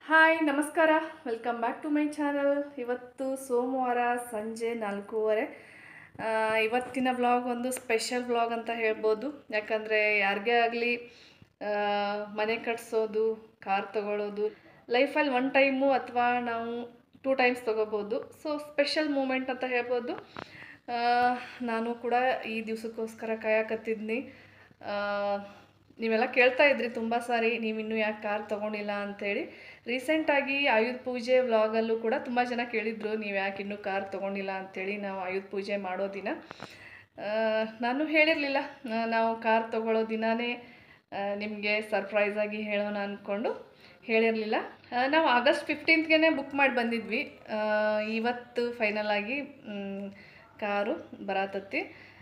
hi ನಮಸ್ಕಾರ welcome back to my channel ಇವತ್ತು ಸೋಮವಾರ ಸಂಜೆ ನಾಲ್ಕೂವರೆ ಆ, ಇವತ್ತಿನ ವ್ಲಾಗ್ ಒಂದು ಸ್ಪೆಷಲ್ ವ್ಲಾಗ್ ಅಂತ ಹೇಳ್ಬೋದು ಯಾಕಂದರೆ ಯಾರಿಗೇ ಆಗಲಿ ಮನೆ ಕಟ್ಸೋದು ಕಾರ್ ತಗೊಳ್ಳೋದು ಲೈಫಲ್ಲಿ ಒನ್ ಟೈಮು ಅಥವಾ ನಾವು ಟೂ ಟೈಮ್ಸ್ ತೊಗೋಬೋದು ಸೊ ಸ್ಪೆಷಲ್ ಮೂಮೆಂಟ್ ಅಂತ ಹೇಳ್ಬೋದು ಆ, ನಾನು ಕೂಡ ಈ ದಿವಸಕ್ಕೋಸ್ಕರ ಕಾಯಕತ್ತಿದ್ನಿ ಆ, ನೀವೆಲ್ಲ ಕೇಳ್ತಾ ಇದ್ರಿ ತುಂಬ ಸಾರಿ ನೀವು ಇನ್ನೂ ಯಾಕೆ ಕಾರ್ ತೊಗೊಂಡಿಲ್ಲ ಅಂತೇಳಿ ರೀಸೆಂಟಾಗಿ ಆಯುಧ ಪೂಜೆ ವ್ಲಾಗಲ್ಲೂ ಕೂಡ ತುಂಬ ಜನ ಕೇಳಿದ್ರು ನೀವು ಯಾಕೆ ಇನ್ನೂ ಕಾರ್ ತೊಗೊಂಡಿಲ್ಲ ಅಂತೇಳಿ ನಾವು ಆಯುಧ ಪೂಜೆ ಮಾಡೋ ದಿನ ಆ, ನಾನು ಹೇಳಿರಲಿಲ್ಲ ನಾವು ಕಾರ್ ತೊಗೊಳ್ಳೋ ದಿನವೇ ನಿಮಗೆ ಸರ್ಪ್ರೈಸಾಗಿ ಹೇಳೋಣ ಅಂದ್ಕೊಂಡು ಹೇಳಿರಲಿಲ್ಲ ನಾವು ಆಗಸ್ಟ್ ಫಿಫ್ಟೀನ್ತ್ಗೆ ಬುಕ್ ಮಾಡಿ ಬಂದಿದ್ವಿ ಆ, ಇವತ್ತು ಫೈನಲ್ ಆಗಿ ಮ್, ಕಾರು ಬರತತ್ತಿ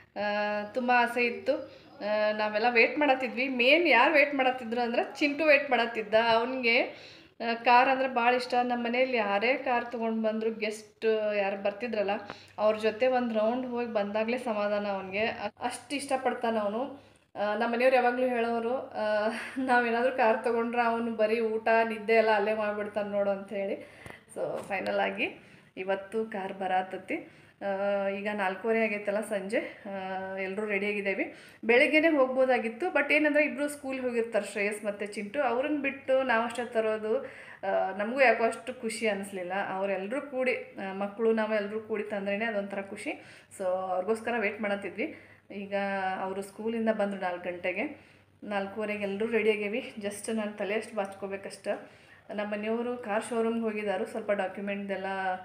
ತುಂಬ ಆಸೆ ಇತ್ತು ಆ, ನಾವೆಲ್ಲ ವೇಟ್ ಮಾಡತ್ತಿದ್ವಿ ಮೇನ್ ಯಾರು ವೇಟ್ ಮಾಡತ್ತಿದ್ರು ಅಂದ್ರೆ ಚಿಂಟು ವೇಟ್ ಮಾಡತ್ತಿದ್ದ ಅವನಿಗೆ ಕಾರ್ ಅಂದರೆ ಭಾಳ ಇಷ್ಟ ನಮ್ಮ ಮನೇಲಿ ಯಾರೇ ಕಾರ್ ತೊಗೊಂಡು ಬಂದರು ಗೆಸ್ಟ್ ಯಾರು ಬರ್ತಿದ್ರಲ್ಲ ಅವ್ರ ಜೊತೆ ಒಂದು ರೌಂಡ್ ಹೋಗಿ ಬಂದಾಗಲೇ ಸಮಾಧಾನ ಅವನಿಗೆ ಅಷ್ಟು ಇಷ್ಟಪಡ್ತಾನೆ ಅವನು ನಮ್ಮ ಮನೆಯವ್ರು ಯಾವಾಗಲೂ ಹೇಳೋರು ಆ, ನಾವೇನಾದರೂ ಕಾರ್ ತೊಗೊಂಡ್ರೆ ಅವನು ಬರೀ ಊಟ ನಿದ್ದೆ ಎಲ್ಲ ಅಲ್ಲೇ ಮಾಡಿಬಿಡ್ತಾನೆ ನೋಡು ಅಂತ ಹೇಳಿ ಸೊ ಫೈನಲ್ ಆಗಿ ಇವತ್ತು ಕಾರ್ ಬರತ್ತತಿ ಆ, ಈಗ ನಾಲ್ಕೂವರೆ ಆಗೈತಲ್ಲ ಸಂಜೆ ಎಲ್ಲರೂ ರೆಡಿಯಾಗಿದ್ದೇವೆ ಬೆಳಗ್ಗೆನೇ ಹೋಗ್ಬೋದಾಗಿತ್ತು ಬಟ್ ಏನಂದರೆ ಇಬ್ಬರು ಸ್ಕೂಲ್ಗೆ ಹೋಗಿರ್ತಾರೆ ಶ್ರೇಯಸ್ ಮತ್ತು ಚಿಂಟು ಅವ್ರನ್ನ ಬಿಟ್ಟು ನಾವಷ್ಟೇ ತರೋದು ಆ, ನಮಗೂ ಯಾಕೋ ಅಷ್ಟು ಖುಷಿ ಅನ್ನಿಸ್ಲಿಲ್ಲ ಅವರೆಲ್ಲರೂ ಕೂಡಿ ಆ, ಮಕ್ಕಳು ನಾವು ಎಲ್ಲರೂ ಕೂಡಿ ತಂದ್ರೇ ಅದೊಂಥರ ಖುಷಿ ಸೊ ಅವ್ರಿಗೋಸ್ಕರ ವೆಯ್ಟ್ ಮಾಡತ್ತಿದ್ವಿ ಈಗ ಅವರು ಸ್ಕೂಲಿಂದ ಬಂದರು ನಾಲ್ಕು ಗಂಟೆಗೆ ನಾಲ್ಕೂವರೆಗೆ ಎಲ್ಲರೂ ರೆಡಿ ಆಗೇವಿ ಜಸ್ಟ್ ನಾನು ತಲೆ ಅಷ್ಟು ಬಾಚ್ಕೋಬೇಕಷ್ಟ ನಮ್ಮ ಮನೆಯವರು ಕಾರ್ ಶೋರೂಮ್ಗೆ ಹೋಗಿದ್ದಾರೆ ಸ್ವಲ್ಪ ಡಾಕ್ಯುಮೆಂಟ್ದೆಲ್ಲ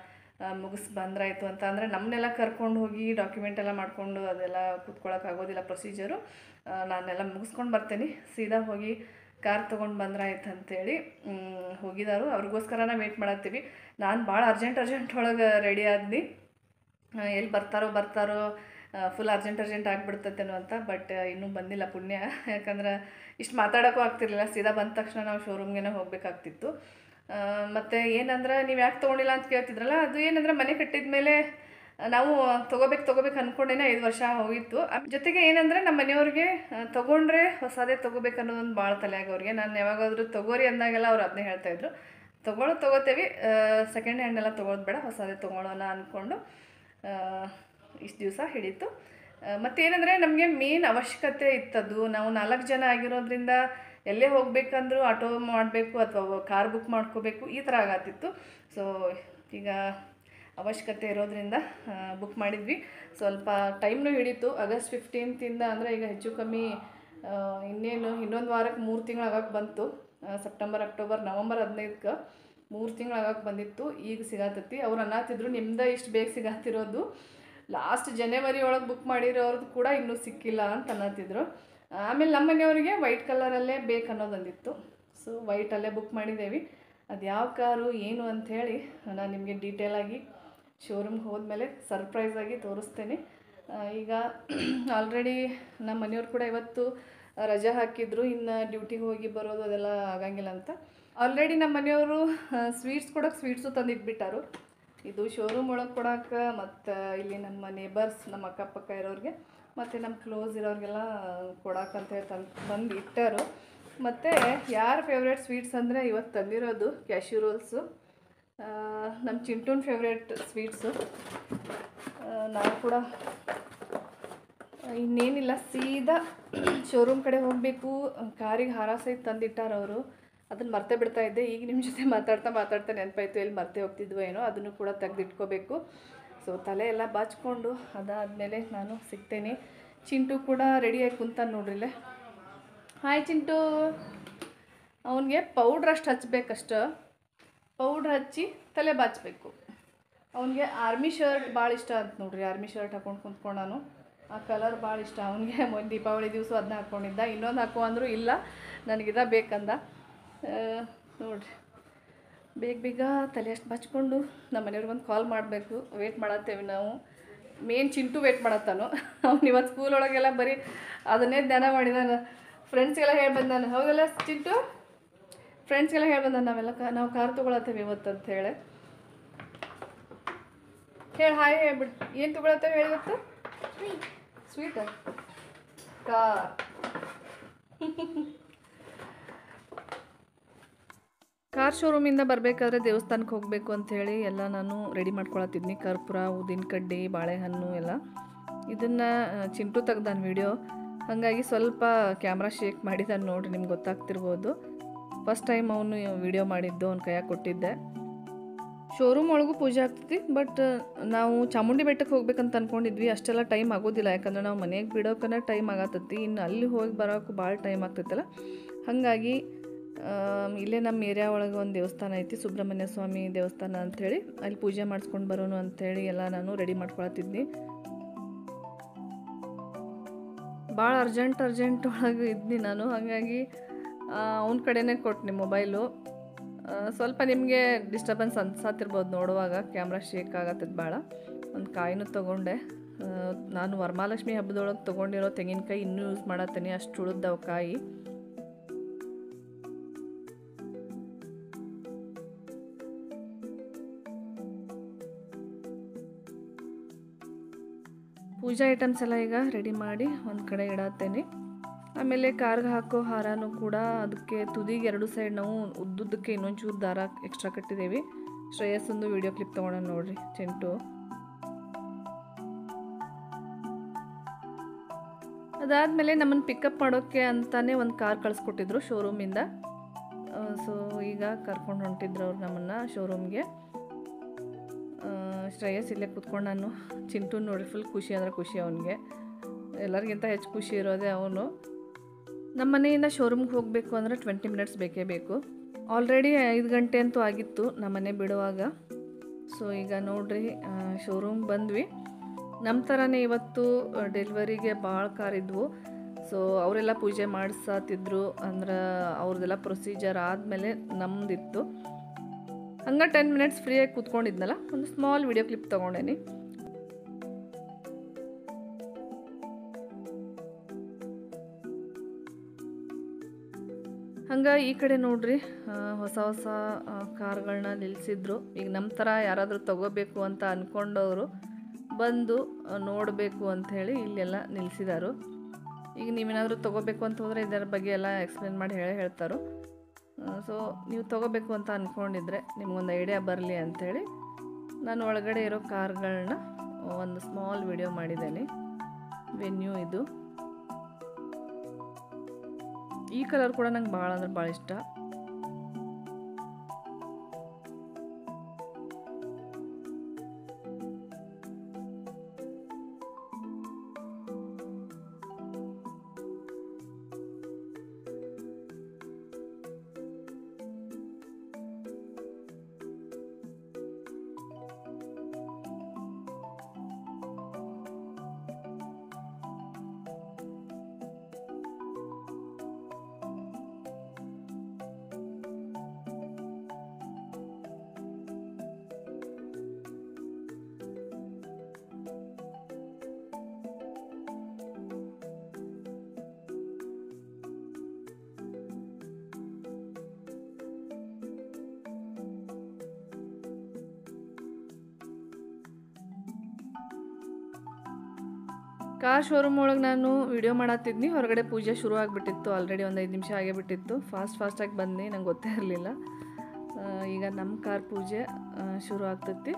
ಮುಗಿಸ್ ಬಂದ್ರಾಯ್ತು ಅಂತ ಅಂದರೆ ನಮ್ಮನ್ನೆಲ್ಲ ಕರ್ಕೊಂಡು ಹೋಗಿ ಡಾಕ್ಯುಮೆಂಟ್ ಎಲ್ಲ ಮಾಡಿಕೊಂಡು ಅದೆಲ್ಲ ಕೂತ್ಕೊಳ್ಳೋಕೆ ಆಗೋದಿಲ್ಲ ಪ್ರೊಸೀಜರು ನಾನೆಲ್ಲ ಮುಗಿಸ್ಕೊಂಡು ಬರ್ತೇನೆ ಸೀದಾ ಹೋಗಿ ಕಾರ್ ತೊಗೊಂಡು ಬಂದ್ರಾಯ್ತು ಅಂತೇಳಿ ಮ್, ಹೋಗಿದಾರು ಅವ್ರಿಗೋಸ್ಕರನೇ ವೆಯ್ಟ್ ಮಾಡತ್ತೀವಿ ನಾನು ಭಾಳ ಅರ್ಜೆಂಟ್ ಅರ್ಜೆಂಟ್ ಒಳಗೆ ರೆಡಿ ಆದ್ನಿ ಎಲ್ಲಿ ಬರ್ತಾರೋ ಬರ್ತಾರೋ ಫುಲ್ ಅರ್ಜೆಂಟ್ ಅರ್ಜೆಂಟ್ ಆಗಿಬಿಡ್ತೈತೇನೋ ಅಂತ ಬಟ್ ಇನ್ನೂ ಬಂದಿಲ್ಲ ಪುಣ್ಯ ಯಾಕಂದ್ರೆ ಇಷ್ಟು ಮಾತಾಡೋಕ್ಕೂ ಆಗ್ತಿರ್ಲಿಲ್ಲ ಸೀದಾ ಬಂದ ತಕ್ಷಣ ನಾವು ಶೋರೂಮ್ಗೆ ಹೋಗ್ಬೇಕಾಗ್ತಿತ್ತು ಆ, ಮತ್ತೆ ಏನಂದ್ರೆ ನೀವು ಯಾಕೆ ತೊಗೊಂಡಿಲ್ಲ ಅಂತ ಕೇಳ್ತಿದ್ರಲ್ಲ ಅದು ಏನಂದ್ರೆ ಮನೆ ಕಟ್ಟಿದ ಮೇಲೆ ನಾವು ತೊಗೋಬೇಕು ತೊಗೋಬೇಕು ಅಂದ್ಕೊಂಡೇನೆ ಐದು ವರ್ಷ ಹೋಗಿತ್ತು ಅದ್ ಜೊತೆಗೆ ಏನಂದ್ರೆ ನಮ್ಮ ಮನೆಯವ್ರಿಗೆ ಆ, ತೊಗೊಂಡ್ರೆ ಹೊಸದೇ ತೊಗೋಬೇಕು ಅನ್ನೋದೊಂದು ಭಾಳ ತಲೆಯಾಗ ಅವ್ರಿಗೆ ನಾನು ಯಾವಾಗಾದರೂ ತೊಗೋರಿ ಅಂದಾಗೆಲ್ಲ ಅವ್ರು ಅದನ್ನೇ ಹೇಳ್ತಾಯಿದ್ರು ತೊಗೊಳ್ಳೋದು ತೊಗೋತೇವಿ ಸೆಕೆಂಡ್ ಹ್ಯಾಂಡ್ ಎಲ್ಲ ತೊಗೊಳೋದು ಬೇಡ ಹೊಸದೇ ತೊಗೊಳ್ಳೋಣ ಅಂದ್ಕೊಂಡು ಇಷ್ಟು ದಿವಸ ಹಿಡೀತು ಆ, ಮತ್ತೇನಂದರೆ ನಮಗೆ ಮೇನ್ ಅವಶ್ಯಕತೆ ಇತ್ತದು ನಾವು ನಾಲ್ಕು ಜನ ಆಗಿರೋದ್ರಿಂದ ಎಲ್ಲೇ ಹೋಗ್ಬೇಕಂದ್ರೂ ಆಟೋ ಮಾಡಬೇಕು ಅಥವಾ ಕಾರ್ ಬುಕ್ ಮಾಡ್ಕೋಬೇಕು ಈ ಥರ ಆಗತ್ತಿತ್ತು ಸೊ ಈಗ ಅವಶ್ಯಕತೆ ಇರೋದ್ರಿಂದ ಬುಕ್ ಮಾಡಿದ್ವಿ ಸ್ವಲ್ಪ ಟೈಮ್ನೂ ಹಿಡೀತು ಆಗಸ್ಟ್ ಫಿಫ್ಟೀನ್ತಿಂದ ಅಂದರೆ ಈಗ ಹೆಚ್ಚು ಕಮ್ಮಿ ಆ, ಇನ್ನೇನು ಇನ್ನೊಂದು ವಾರಕ್ಕೆ ಮೂರು ತಿಂಗಳು ಆಗಕ್ಕೆ ಬಂತು ಆ, ಸೆಪ್ಟೆಂಬರ್ ಅಕ್ಟೋಬರ್ ನವಂಬರ್ ಹದಿನೈದಕ್ಕೆ ಮೂರು ತಿಂಗಳು ಆಗಕ್ಕೆ ಬಂದಿತ್ತು ಈಗ ಸಿಗತ್ತತಿ ಅವ್ರು ಅನ್ನತ್ತಿದ್ರು ನಿಮ್ದು ಇಷ್ಟು ಬೇಗ ಸಿಗತ್ತಿರೋದು ಲಾಸ್ಟ್ ಜನವರಿ ಒಳಗೆ ಬುಕ್ ಮಾಡಿರೋರ್ದು ಕೂಡ ಇನ್ನೂ ಸಿಕ್ಕಿಲ್ಲ ಅಂತ ಅನ್ನತ್ತಿದ್ರು ಆಮೇಲೆ ನಮ್ಮ ಮನೆಯವರಿಗೆ ವೈಟ್ ಕಲರಲ್ಲೇ ಬೇಕು ಅನ್ನೋದೊಂದಿತ್ತು ಸೊ ವೈಟಲ್ಲೇ ಬುಕ್ ಮಾಡಿದ್ದೇವೆ ಅದು ಯಾವ ಕಾರು ಏನು ಅಂಥೇಳಿ ನಾನು ನಿಮಗೆ ಡೀಟೇಲಾಗಿ ಶೋರೂಮ್ಗೆ ಹೋದ್ಮೇಲೆ ಸರ್ಪ್ರೈಸಾಗಿ ತೋರಿಸ್ತೇನೆ ಆ, ಈಗ ಆಲ್ರೆಡಿ ನಮ್ಮ ಮನೆಯವ್ರು ಕೂಡ ಇವತ್ತು ರಜೆ ಹಾಕಿದ್ರು ಇನ್ನು ಡ್ಯೂಟಿಗೆ ಹೋಗಿ ಬರೋದು ಅದೆಲ್ಲ ಆಗಂಗಿಲ್ಲ ಅಂತ ಆಲ್ರೆಡಿ ನಮ್ಮ ಮನೆಯವರು ಸ್ವೀಟ್ಸ್ ಕೊಡೋಕೆ ಸ್ವೀಟ್ಸು ತಂದಿಟ್ಬಿಟ್ಟಾರು ಇದು ಶೋರೂಮ್ ಒಳಗೆ ಕೊಡೋಕೆ ಮತ್ತು ಇಲ್ಲಿ ನಮ್ಮ ನೇಬರ್ಸ್ ನಮ್ಮ ಅಕ್ಕಪಕ್ಕ ಇರೋರಿಗೆ ಮತ್ತು ನಮ್ಮ ಕ್ಲೋಸ್ ಇರೋರಿಗೆಲ್ಲ ಕೊಡೋಕಂತ ಹೇಳಿ ತಂದು ತಂದು ಇಟ್ಟಾರು ಮತ್ತು ಯಾರ ಫೇವ್ರೇಟ್ ಸ್ವೀಟ್ಸ್ ಅಂದರೆ ಇವತ್ತು ತಂದಿರೋದು ಕ್ಯಾಶ್ಯೂ ರೋಲ್ಸು ನಮ್ಮ ಚಿಂಟೂನ್ ಫೇವ್ರೇಟ್ ಸ್ವೀಟ್ಸು ನಾವು ಕೂಡ ಇನ್ನೇನಿಲ್ಲ ಸೀದಾ ಶೋರೂಮ್ ಕಡೆ ಹೋಗಬೇಕು ಕಾರಿಗೆ ಹಾರ ಸಹಿತ ತಂದಿಟ್ಟಾರ ಅವರು ಅದನ್ನು ಮರ್ತೇ ಬಿಡ್ತಾ ಇದ್ದೆ ಈಗ ನಿಮ್ಮ ಜೊತೆ ಮಾತಾಡ್ತಾ ಮಾತಾಡ್ತಾ ನೆನಪಾಯ್ತು ಎಲ್ಲಿ ಮರ್ತೇ ಹೋಗ್ತಿದ್ವೋ ಏನೋ ಅದನ್ನು ಕೂಡ ತೆಗೆದಿಟ್ಕೋಬೇಕು ಸೊ ತಲೆ ಎಲ್ಲ ಬಾಚ್ಕೊಂಡು ಅದಾದಮೇಲೆ ನಾನು ಸಿಗ್ತೇನೆ ಚಿಂಟು ಕೂಡ ರೆಡಿಯಾಗಿ ಕುಂತಾನೆ ನೋಡ್ರಿಲೆ ಹಾಯ್ ಚಿಂಟು ಅವನಿಗೆ ಪೌಡ್ರ್ ಅಷ್ಟು ಹಚ್ಬೇಕಷ್ಟು ಪೌಡ್ರ್ ಹಚ್ಚಿ ತಲೆ ಬಾಚಬೇಕು ಅವನಿಗೆ ಆರ್ಮಿ ಶರ್ಟ್ ಭಾಳ ಇಷ್ಟ ಅಂತ ನೋಡ್ರಿ ಆರ್ಮಿ ಶರ್ಟ್ ಹಾಕೊಂಡು ಕುಂತ್ಕೊಂಡಾನು ಆ ಕಲರ್ ಭಾಳ ಇಷ್ಟ ಅವನಿಗೆ ಮೊನ್ನೆ ದೀಪಾವಳಿ ದಿವಸ ಅದನ್ನ ಹಾಕ್ಕೊಂಡಿದ್ದ ಇನ್ನೊಂದು ಹಾಕೋ ಅಂದರೂ ಇಲ್ಲ ನನಗಿದ ಬೇಕಂದ ಆ, ನೋಡ್ರಿ ಬೇಗ ಬೇಗ ತಲೆ ಅಷ್ಟು ಬಚ್ಕೊಂಡು ನಮ್ಮ ಮನೆಯವ್ರಿಗೆ ಒಂದು ಕಾಲ್ ಮಾಡಬೇಕು ವೇಟ್ ಮಾಡತ್ತೇವೆ ನಾವು ಮೇನ್ ಚಿಂಟು ವೇಟ್ ಮಾಡತ್ತಾನು ಅವ್ನು ಇವತ್ತು ಸ್ಕೂಲ್ ಒಳಗೆಲ್ಲ ಬರೀ ಅದನ್ನೇ ಧ್ಯಾನ ಮಾಡಿದಾನ ಫ್ರೆಂಡ್ಸ್ಗೆಲ್ಲ ಹೇಳಿ ಬಂದಾನ ಹೌದಲ್ಲ ಚಿಂಟು ಫ್ರೆಂಡ್ಸ್ಗೆಲ್ಲ ಹೇಳಿ ಬಂದಾನ ನಾವೆಲ್ಲ ಕಾ ನಾವು ಕಾರ್ ತೊಗೊಳತ್ತೇವೆ ಇವತ್ತು ಅಂತ ಹೇಳಿ ಹೇಳಿ ಹಾಯ್ ಹೇಳ್ಬಿಟ್ಟು ಏನು ತೊಗೊಳತ್ತೇವೆ ಹೇಳಿ ಇವತ್ತು ಸ್ವೀಟ್ ಕಾರ್ ಕಾರ್ ಶೋರೂಮಿಂದ ಬರಬೇಕಾದ್ರೆ ದೇವಸ್ಥಾನಕ್ಕೆ ಹೋಗಬೇಕು ಅಂಥೇಳಿ ಎಲ್ಲ ನಾನು ರೆಡಿ ಮಾಡ್ಕೊಳತ್ತಿದ್ನಿ ಕರ್ಪೂರ ಉದ್ದಿನ ಕಡ್ಡಿ ಬಾಳೆಹಣ್ಣು ಎಲ್ಲ ಇದನ್ನು ಚಿಂಟು ತೆಗ್ದಾನ ವಿಡಿಯೋ ಹಾಗಾಗಿ ಸ್ವಲ್ಪ ಕ್ಯಾಮ್ರಾ ಶೇಕ್ ಮಾಡಿದ್ದಾನೆ ನೋಡ್ರಿ ನಿಮ್ಗೆ ಗೊತ್ತಾಗ್ತಿರ್ಬೋದು ಫಸ್ಟ್ ಟೈಮ್ ಅವನು ವಿಡಿಯೋ ಮಾಡಿದ್ದು ಅವ್ನ ಕೈಯಾಗ ಕೊಟ್ಟಿದ್ದೆ ಶೋರೂಮ್ ಒಳಗೂ ಪೂಜೆ ಆಗ್ತೈತಿ ಬಟ್ ನಾವು ಚಾಮುಂಡಿ ಬೆಟ್ಟಕ್ಕೆ ಹೋಗ್ಬೇಕಂತ ಅಂದ್ಕೊಂಡಿದ್ವಿ ಅಷ್ಟೆಲ್ಲ ಟೈಮ್ ಆಗೋದಿಲ್ಲ ಯಾಕಂದ್ರೆ ನಾವು ಮನೆಗೆ ಬಿಡೋಕನ ಟೈಮ್ ಆಗತ್ತೈತಿ ಇನ್ನು ಅಲ್ಲಿ ಹೋಗಿ ಬರೋಕ್ಕೂ ಭಾಳ ಟೈಮ್ ಆಗ್ತೈತಲ್ಲ ಹಾಗಾಗಿ ಆಮ್, ಇಲ್ಲೇ ನಮ್ಮ ಏರಿಯಾ ಒಳಗೆ ಒಂದು ದೇವಸ್ಥಾನ ಐತಿ ಸುಬ್ರಹ್ಮಣ್ಯ ಸ್ವಾಮಿ ದೇವಸ್ಥಾನ ಅಂಥೇಳಿ ಅಲ್ಲಿ ಪೂಜೆ ಮಾಡಿಸ್ಕೊಂಡು ಬರೋನು ಅಂಥೇಳಿ ಎಲ್ಲ ನಾನು ರೆಡಿ ಮಾಡ್ಕೊಳತ್ತಿದ್ನಿ ಭಾಳ ಅರ್ಜೆಂಟ್ ಅರ್ಜೆಂಟ್ ಒಳಗೆ ಇದ್ನಿ ನಾನು ಹಾಗಾಗಿ ಅವನ ಕಡೆನೇ ಕೊಟ್ನಿ ಮೊಬೈಲು ಆ, ಸ್ವಲ್ಪ ನಿಮಗೆ ಡಿಸ್ಟರ್ಬೆನ್ಸ್ ಅನ್ಸತ್ತಿರ್ಬೋದು ನೋಡುವಾಗ ಕ್ಯಾಮ್ರಾ ಶೇಕ್ ಆಗತ್ತದ ಭಾಳ ಒಂದು ಕಾಯಿನೂ ತೊಗೊಂಡೆ ಆ, ನಾನು ವರಮಹಾಲಕ್ಷ್ಮಿ ಹಬ್ಬದೊಳಗೆ ತೊಗೊಂಡಿರೋ ತೆಂಗಿನಕಾಯಿ ಇನ್ನೂ ಯೂಸ್ ಮಾಡತ್ತೀನಿ ಅಷ್ಟು ಉಳಿದವು ಕಾಯಿ ಪೂಜಾ ಐಟಮ್ಸ್ ಎಲ್ಲ ಈಗ ರೆಡಿ ಮಾಡಿ ಒಂದು ಕಡೆ ಇಡತ್ತೇನೆ ಆಮೇಲೆ ಕಾರ್ಗೆ ಹಾಕೋ ಹಾರನೂ ಕೂಡ ಅದಕ್ಕೆ ತುದಿಗೆ ಎರಡು ಸೈಡ್ ನಾವು ಉದ್ದುದ್ದಕ್ಕೆ ಇನ್ನೊಂಚೂರು ದಾರ ಎಕ್ಸ್ಟ್ರಾ ಕಟ್ಟಿದ್ದೀವಿ ಶ್ರೇಯಸ್ಸೊಂದು ವಿಡಿಯೋ ಕ್ಲಿಪ್ ತೊಗೊಳ ನೋಡ್ರಿ ಚೆಂಟು ಅದಾದಮೇಲೆ ನಮ್ಮನ್ನು ಪಿಕಪ್ ಮಾಡೋಕ್ಕೆ ಅಂತಾನೆ ಒಂದು ಕಾರ್ ಕಳಿಸ್ಕೊಟ್ಟಿದ್ರು ಶೋರೂಮಿಂದ ಸೊ ಈಗ ಕರ್ಕೊಂಡು ಹೊಂಟಿದ್ರು ಅವ್ರು ನಮ್ಮನ್ನು ಶೋರೂಮ್ಗೆ ಶ್ರೇಯಸ್ ಇಲ್ಲೇ ಕೂತ್ಕೊಂಡು ನಾನು ಚಿಂಟು ನೋಡಿ ಫುಲ್ ಖುಷಿ ಅಂದ್ರೆ ಖುಷಿ ಅವನಿಗೆ ಎಲ್ಲರಿಗಿಂತ ಹೆಚ್ಚು ಖುಷಿ ಇರೋದೇ ಅವನು ನಮ್ಮ ಮನೆಯಿಂದ ಶೋರೂಮ್ಗೆ ಹೋಗಬೇಕು ಅಂದರೆ ಟ್ವೆಂಟಿ ಮಿನಿಟ್ಸ್ ಬೇಕೇ ಬೇಕು ಆಲ್ರೆಡಿ ಐದು ಗಂಟೆ ಅಂತೂ ಆಗಿತ್ತು ನಮ್ಮ ಮನೆ ಬಿಡುವಾಗ ಸೊ ಈಗ ನೋಡ್ರಿ ಶೋರೂಮ್ ಬಂದ್ವಿ ನಮ್ಮ ಥರನೇ ಇವತ್ತು ಡೆಲಿವರಿಗೆ ಭಾಳ ಕಾರ್ ಇದ್ವು ಸೊ ಅವರೆಲ್ಲ ಪೂಜೆ ಮಾಡಿಸತ್ತಿದ್ರು ಅಂದ್ರೆ ಅವ್ರದ್ದೆಲ್ಲ ಪ್ರೊಸೀಜರ್ ಆದಮೇಲೆ ನಮ್ಮದಿತ್ತು ಹಂಗೆ ಟೆನ್ ಮಿನಿಟ್ಸ್ ಫ್ರೀಯಾಗಿ ಕೂತ್ಕೊಂಡಿದ್ನಲ್ಲ ಒಂದು ಸ್ಮಾಲ್ ವಿಡಿಯೋ ಕ್ಲಿಪ್ ತೊಗೊಂಡೇನಿ ಹಂಗೆ ಈ ಕಡೆ ನೋಡ್ರಿ ಆ, ಹೊಸ ಹೊಸ ಕಾರ್ಗಳನ್ನ ನಿಲ್ಲಿಸಿದ್ರು ಈಗ ನಮ್ಮ ಥರ ಯಾರಾದರೂ ತಗೋಬೇಕು ಅಂತ ಅಂದ್ಕೊಂಡವರು ಬಂದು ನೋಡಬೇಕು ಅಂಥೇಳಿ ಇಲ್ಲೆಲ್ಲ ನಿಲ್ಲಿಸಿದಾರು ಈಗ ನೀವೇನಾದರೂ ತೊಗೋಬೇಕು ಅಂತ ಹೋದರೆ ಇದರ ಬಗ್ಗೆ ಎಲ್ಲ ಎಕ್ಸ್ಪ್ಲೇನ್ ಮಾಡಿ ಹೇಳೇ ಹೇಳ್ತಾರೋ ಸೊ ನೀವು ತೊಗೋಬೇಕು ಅಂತ ಅಂದ್ಕೊಂಡಿದ್ರೆ ನಿಮಗೊಂದು ಐಡಿಯಾ ಬರಲಿ ಅಂಥೇಳಿ ನಾನು ಒಳಗಡೆ ಇರೋ ಕಾರ್ಗಳನ್ನ ಒಂದು ಸ್ಮಾಲ್ ವಿಡಿಯೋ ಮಾಡಿದ್ದೇನೆ ವೆನ್ಯೂ ಇದು ಈ ಕಲರ್ ಕೂಡ ನಂಗೆ ಭಾಳ ಅಂದ್ರೆ ಭಾಳ ಇಷ್ಟ ಕಾರ್ ಶೋರೂಮ್ ಒಳಗೆ ನಾನು ವಿಡಿಯೋ ಮಾಡತ್ತಿದ್ನಿ ಹೊರಗಡೆ ಪೂಜೆ ಶುರು ಆಗಿಬಿಟ್ಟಿತ್ತು ಆಲ್ರೆಡಿ ಒಂದು ಐದು ನಿಮಿಷ ಆಗೇ ಬಿಟ್ಟಿತ್ತು ಫಾಸ್ಟ್ ಫಾಸ್ಟಾಗಿ ಬಂದು ನಂಗೆ ಗೊತ್ತೇ ಇರಲಿಲ್ಲ ಈಗ ನಮ್ಮ ಕಾರ್ ಪೂಜೆ ಆ, ಶುರು ಆಗ್ತೈತಿ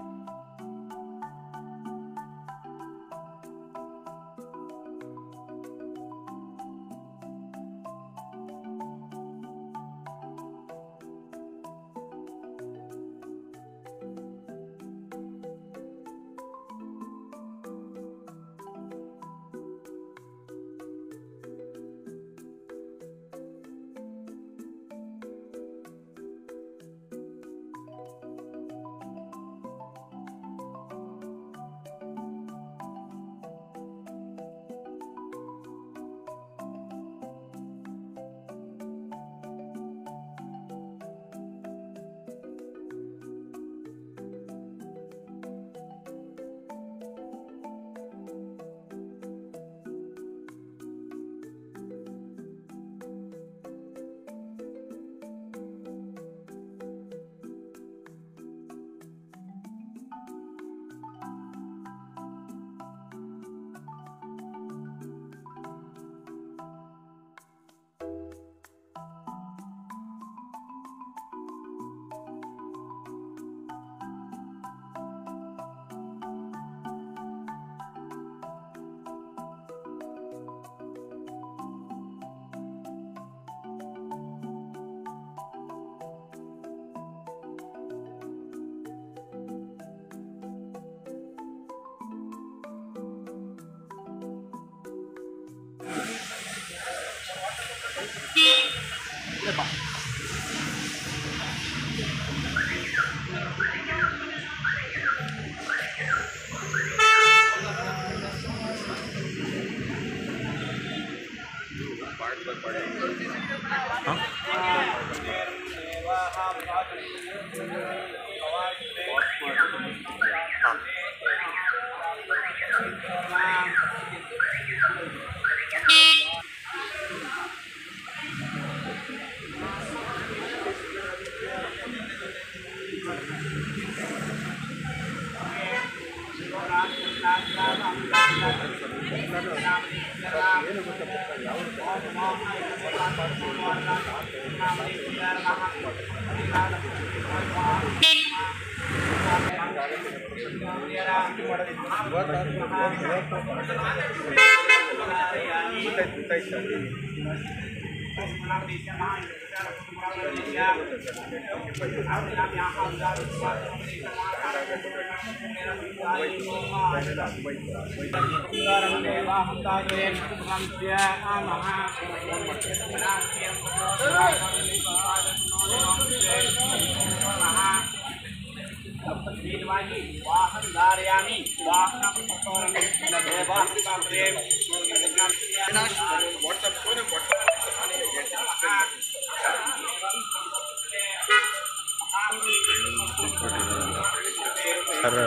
ಸರ್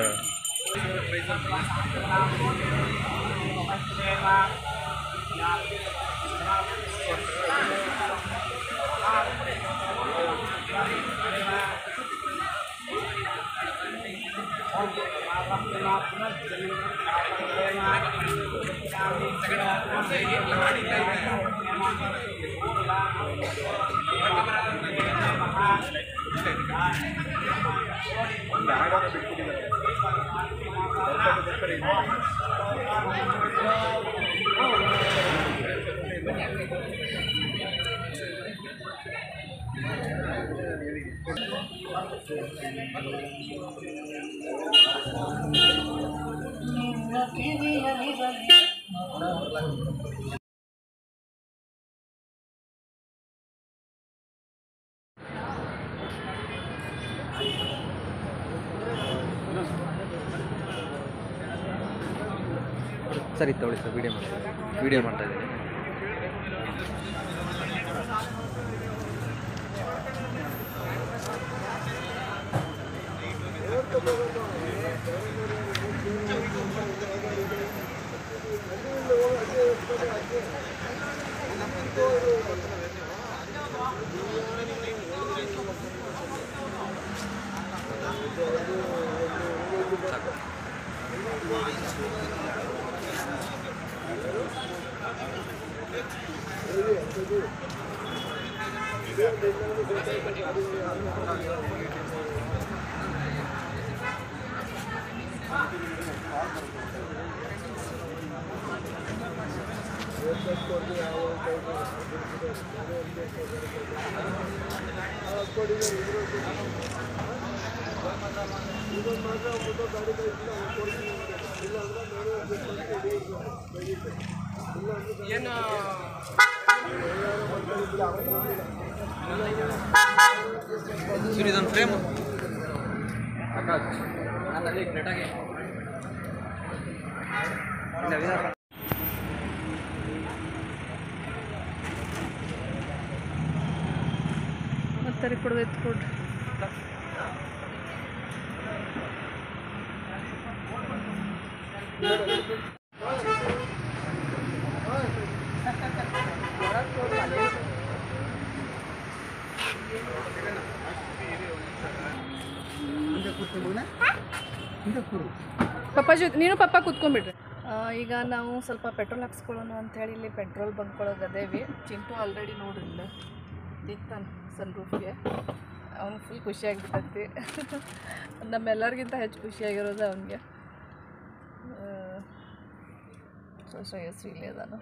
ಸರಿ ತಗೊಳ್ಳಿ ಸರ್ ವಿಡಿಯೋ ಮಾಡ್ತಾ ವಿಡಿಯೋ ಮಾಡ್ತಾ ಇದ್ದೀನಿ ಇದೊಂದು ಫ್ರೇಮು ಮತ್ತೆ ಕೊಡೋದು ಎತ್ಕೊಡ್ರಿ ಪಪ್ಪ ಜೊತೆ ನೀನು ಪಪ್ಪ ಕೂತ್ಕೊಂಡ್ಬಿಡ್ರಿ ಆ, ಈಗ ನಾವು ಸ್ವಲ್ಪ ಪೆಟ್ರೋಲ್ ಹಾಕ್ಸ್ಕೊಳ್ಳೋಣ ಅಂತೇಳಿ ಇಲ್ಲಿ ಪೆಟ್ರೋಲ್ ಬಂಕ್ ಒಳಗೆ ಅದೇವಿ ಚಿಂಟು ಆಲ್ರೆಡಿ ನೋಡ್ರಿ ಇಲ್ಲ ದಿಕ್ತಾನೆ ಸನ್ ರೂಫ್ಗೆ ಅವ್ನು ಫುಲ್ ಖುಷಿಯಾಗಿಬಿಟ್ಟೈತಿ ನಮ್ಮೆಲ್ಲರಿಗಿಂತ ಹೆಚ್ಚು ಖುಷಿಯಾಗಿರೋದು ಅವನಿಗೆ ಸೊ ಶ್ರೇಯಸ್ಸು ಇಲ್ಲೇ ಅದಾನು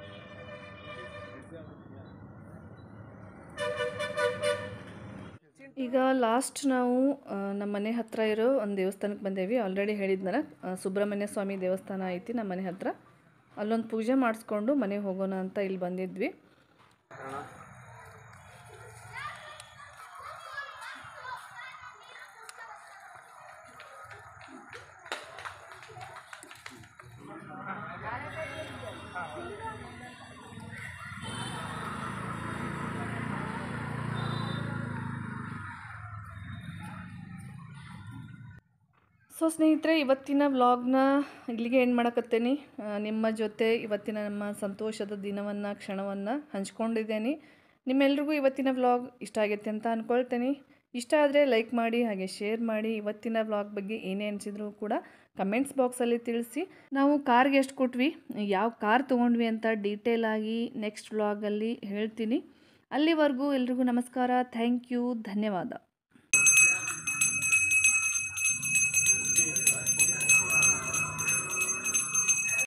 ಈಗ ಲಾಸ್ಟ್ ನಾವು ಆ, ನಮ್ಮ ಮನೆ ಹತ್ರ ಇರೋ ಒಂದು ದೇವಸ್ಥಾನಕ್ಕೆ ಬಂದೇವಿ ಆಲ್ರೆಡಿ ಹೇಳಿದ್ನಲ್ಲ ಆ, ಸುಬ್ರಹ್ಮಣ್ಯ ಸ್ವಾಮಿ ದೇವಸ್ಥಾನ ಐತಿ ನಮ್ಮ ಮನೆ ಹತ್ರ ಅಲ್ಲೊಂದು ಪೂಜೆ ಮಾಡಿಸ್ಕೊಂಡು ಮನೆಗೆ ಹೋಗೋಣ ಅಂತ ಇಲ್ಲಿ ಬಂದಿದ್ವಿ ಸೊ ಸ್ನೇಹಿತರೆ ಇವತ್ತಿನ ವ್ಲಾಗ್ನ ಇಲ್ಲಿಗೆ ಏನು ಮಾಡಕತ್ತೇನೆ ನಿಮ್ಮ ಜೊತೆ ಇವತ್ತಿನ ನಮ್ಮ ಸಂತೋಷದ ದಿನವನ್ನು ಕ್ಷಣವನ್ನು ಹಂಚ್ಕೊಂಡಿದ್ದೇನೆ ನಿಮ್ಮೆಲ್ರಿಗೂ ಇವತ್ತಿನ ವ್ಲಾಗ್ ಇಷ್ಟ ಆಗೈತೆ ಅಂತ ಅಂದ್ಕೊಳ್ತೇನೆ ಇಷ್ಟ ಆದರೆ ಲೈಕ್ ಮಾಡಿ ಹಾಗೆ ಶೇರ್ ಮಾಡಿ ಇವತ್ತಿನ ವ್ಲಾಗ್ ಬಗ್ಗೆ ಏನೇ ಅನಿಸಿದ್ರು ಕೂಡ ಕಮೆಂಟ್ಸ್ ಬಾಕ್ಸಲ್ಲಿ ತಿಳಿಸಿ ನಾವು ಕಾರ್ಗೆ ಎಷ್ಟು ಕೊಟ್ವಿ ಯಾವ ಕಾರ್ ತೊಗೊಂಡ್ವಿ ಅಂತ ಡೀಟೇಲ್ ಆಗಿ ನೆಕ್ಸ್ಟ್ ವ್ಲಾಗಲ್ಲಿ ಹೇಳ್ತೀನಿ ಅಲ್ಲಿವರೆಗೂ ಎಲ್ರಿಗೂ ನಮಸ್ಕಾರ ಥ್ಯಾಂಕ್ ಯು ಧನ್ಯವಾದ